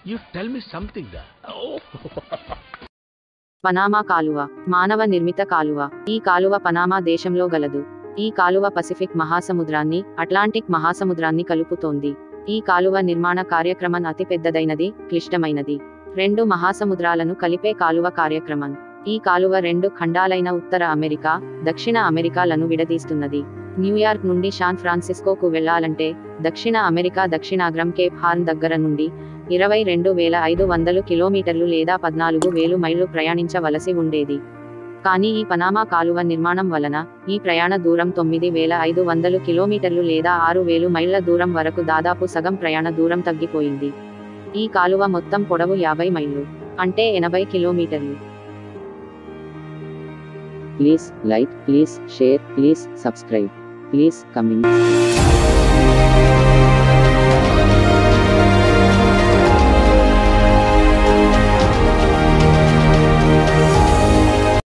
You tell me something. da. Oh. Panama కాలువ మానవ నిర్మిత కాలువ ఈ కాలువ పనామా దేశంలో గలదు ఈ కాలువ పసిఫిక్ మహాసముద్రాన్ని అట్లాంటిక్ మహాసముద్రాన్ని కలుపుతోంది ఈ కాలువ నిర్మాణ కార్యక్రమం అతిపెద్దదైనది క్లిష్టమైనది రెండు మహాసముద్రాలను కలిపే కాలువ కార్యక్రమం ఈ కాలువ రెండు ఖండాలైన ఉత్తర అమెరికా దక్షిణ అమెరికాలను విడదీస్తున్నది న్యూయార్క్ నుండి శాన్ ఫ్రాన్సిస్కోకు వెళ్లాలంటే దక్షిణ అమెరికా దక్షిణాగ్రం కేప్ హార్న్ దగ్గర నుండి ఇరవై రెండు వేల ఐదు వందలు కిలోమీటర్లు లేదా పద్నాలుగు వేలు మైళ్ళు ప్రయాణించవలసి ఉండేది కానీ ఈ పనామా కాలువ నిర్మాణం వలన ఈ ప్రయాణ దూరం తొమ్మిది వేల ఐదు వందలు కిలోమీటర్లు లేదా ఆరు వేలు మైళ్ళ దూరం వరకు దాదాపు సగం ప్రయాణ దూరం తగ్గిపోయింది ఈ కాలువ మొత్తం పొడవు యాభై మైళ్ళు అంటే ఎనభై కిలోమీటర్లు please like please share please subscribe please comment